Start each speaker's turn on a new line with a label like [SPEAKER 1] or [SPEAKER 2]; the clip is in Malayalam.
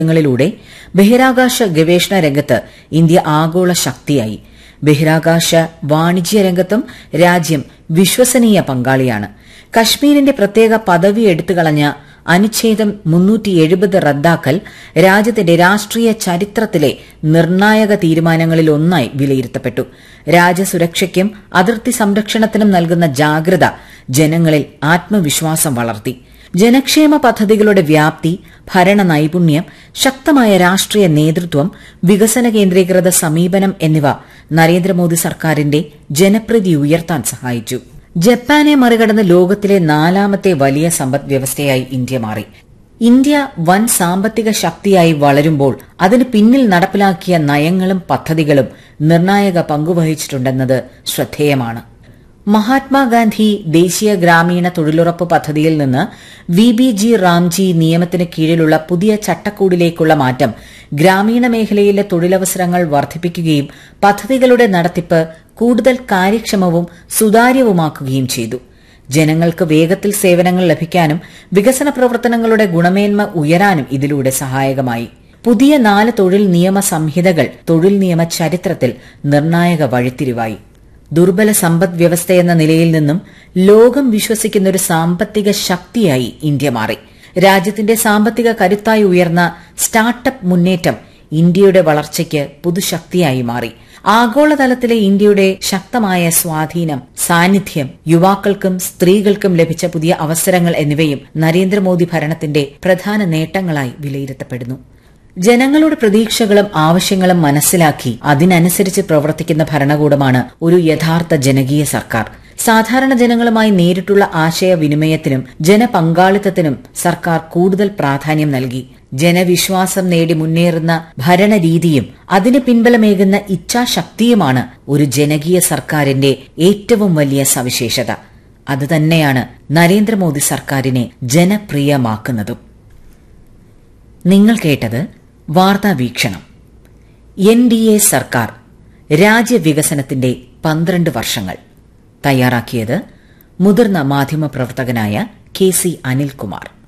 [SPEAKER 1] ങ്ങളിലൂടെ ബഹിരാകാശ ഗവേഷണ രംഗത്ത് ഇന്ത്യ ആഗോള ശക്തിയായി ബഹിരാകാശ വാണിജ്യ രംഗത്തും രാജ്യം വിശ്വസനീയ പങ്കാളിയാണ് കശ്മീരിന്റെ പ്രത്യേക പദവി എടുത്തുകളഞ്ഞ അനുച്ഛേദം റദ്ദാക്കൽ രാജ്യത്തിന്റെ രാഷ്ട്രീയ ചരിത്രത്തിലെ നിർണായക തീരുമാനങ്ങളിൽ ഒന്നായി വിലയിരുത്തപ്പെട്ടു രാജ്യസുരക്ഷയ്ക്കും അതിർത്തി സംരക്ഷണത്തിനും നൽകുന്ന ജാഗ്രത ജനങ്ങളിൽ ആത്മവിശ്വാസം വളർത്തി ജനക്ഷേമ പദ്ധതികളുടെ വ്യാപ്തി ഭരണ നൈപുണ്യം ശക്തമായ രാഷ്ട്രീയ നേതൃത്വം വികസന കേന്ദ്രീകൃത സമീപനം എന്നിവ നരേന്ദ്രമോദി സർക്കാരിന്റെ ജനപ്രീതി ഉയർത്താൻ സഹായിച്ചു ജപ്പാനെ മറികടന്ന് ലോകത്തിലെ നാലാമത്തെ വലിയ സമ്പദ് വ്യവസ്ഥയായി ഇന്ത്യ മാറി ഇന്ത്യ വൻ സാമ്പത്തിക ശക്തിയായി വളരുമ്പോൾ അതിന് പിന്നിൽ നടപ്പിലാക്കിയ നയങ്ങളും പദ്ധതികളും നിർണായക പങ്കുവഹിച്ചിട്ടുണ്ടെന്നത് ശ്രദ്ധേയമാണ് മഹാത്മാഗാന്ധി ദേശീയ ഗ്രാമീണ തൊഴിലുറപ്പ് പദ്ധതിയിൽ നിന്ന് വി ബി ജി റാംജി നിയമത്തിന് കീഴിലുള്ള പുതിയ ചട്ടക്കൂടിലേക്കുള്ള മാറ്റം ഗ്രാമീണ മേഖലയിലെ തൊഴിലവസരങ്ങൾ വർദ്ധിപ്പിക്കുകയും പദ്ധതികളുടെ നടത്തിപ്പ് കൂടുതൽ കാര്യക്ഷമവും സുതാര്യവുമാക്കുകയും ചെയ്തു ജനങ്ങൾക്ക് വേഗത്തിൽ സേവനങ്ങൾ ലഭിക്കാനും വികസന പ്രവർത്തനങ്ങളുടെ ഗുണമേന്മ ഉയരാനും ഇതിലൂടെ സഹായകമായി പുതിയ നാല് തൊഴിൽ നിയമ സംഹിതകൾ തൊഴിൽ നിയമ ചരിത്രത്തിൽ നിർണായക വഴിത്തിരിവായി ദുർബല സമ്പദ് വ്യവസ്ഥയെന്ന നിലയിൽ നിന്നും ലോകം വിശ്വസിക്കുന്ന ഒരു സാമ്പത്തിക ശക്തിയായി ഇന്ത്യ മാറി രാജ്യത്തിന്റെ സാമ്പത്തിക കരുത്തായി ഉയർന്ന സ്റ്റാർട്ടപ്പ് മുന്നേറ്റം ഇന്ത്യയുടെ വളർച്ചയ്ക്ക് പുതുശക്തിയായി മാറി ആഗോളതലത്തിലെ ഇന്ത്യയുടെ ശക്തമായ സ്വാധീനം സാന്നിധ്യം യുവാക്കൾക്കും സ്ത്രീകൾക്കും ലഭിച്ച പുതിയ അവസരങ്ങൾ എന്നിവയും നരേന്ദ്രമോദി ഭരണത്തിന്റെ പ്രധാന നേട്ടങ്ങളായി വിലയിരുത്തപ്പെടുന്നു ജനങ്ങളുടെ പ്രതീക്ഷകളും ആവശ്യങ്ങളും മനസ്സിലാക്കി അതിനനുസരിച്ച് പ്രവർത്തിക്കുന്ന ഭരണകൂടമാണ് ഒരു യഥാർത്ഥ ജനകീയ സർക്കാർ സാധാരണ ജനങ്ങളുമായി നേരിട്ടുള്ള ആശയവിനിമയത്തിനും ജനപങ്കാളിത്തത്തിനും സർക്കാർ കൂടുതൽ പ്രാധാന്യം നൽകി ജനവിശ്വാസം നേടി മുന്നേറുന്ന ഭരണരീതിയും അതിന് പിൻബലമേകുന്ന ഇച്ഛാശക്തിയുമാണ് ഒരു ജനകീയ സർക്കാരിന്റെ ഏറ്റവും വലിയ സവിശേഷത അതുതന്നെയാണ് നരേന്ദ്രമോദി സർക്കാരിനെ ജനപ്രിയമാക്കുന്നതും നിങ്ങൾ കേട്ടത് വാർത്താ വീക്ഷണം എൻ ഡി എ സർക്കാർ രാജ്യവികസനത്തിന്റെ പന്ത്രണ്ട് വർഷങ്ങൾ തയ്യാറാക്കിയത് മുതിർന്ന മാധ്യമപ്രവർത്തകനായ കെ സി അനിൽകുമാർ